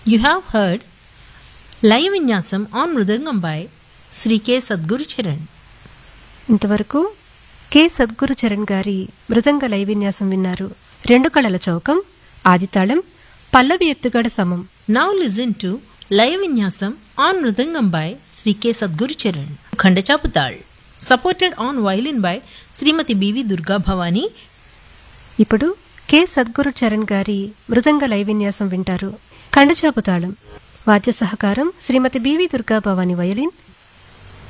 You have heard Laya Vinyasam on Mridangam by Sri K. Sadguru Charan. ఇంతవరకు K Sadguru Charan గారి మృదంగ లైవిన్యాసం విన్నారు రెండు కళల చౌకం ఆదితాళం పల్లవి ఎత్తుగడ సమం Now listen to Laya Vinyasam on Mridangam by Sri K. Sadguru Charan. Khandachaputal. Supported on violin by Srimati B.V. Durga Bhavani. ఇప్పుడు K Sadguru Charan గారి మృదంగ లైవిన్యాసం వింటారు ఖండచాపు తాళం వాద్య సహకారం శ్రీమతి బివి దుర్గా భవాని వయలిన్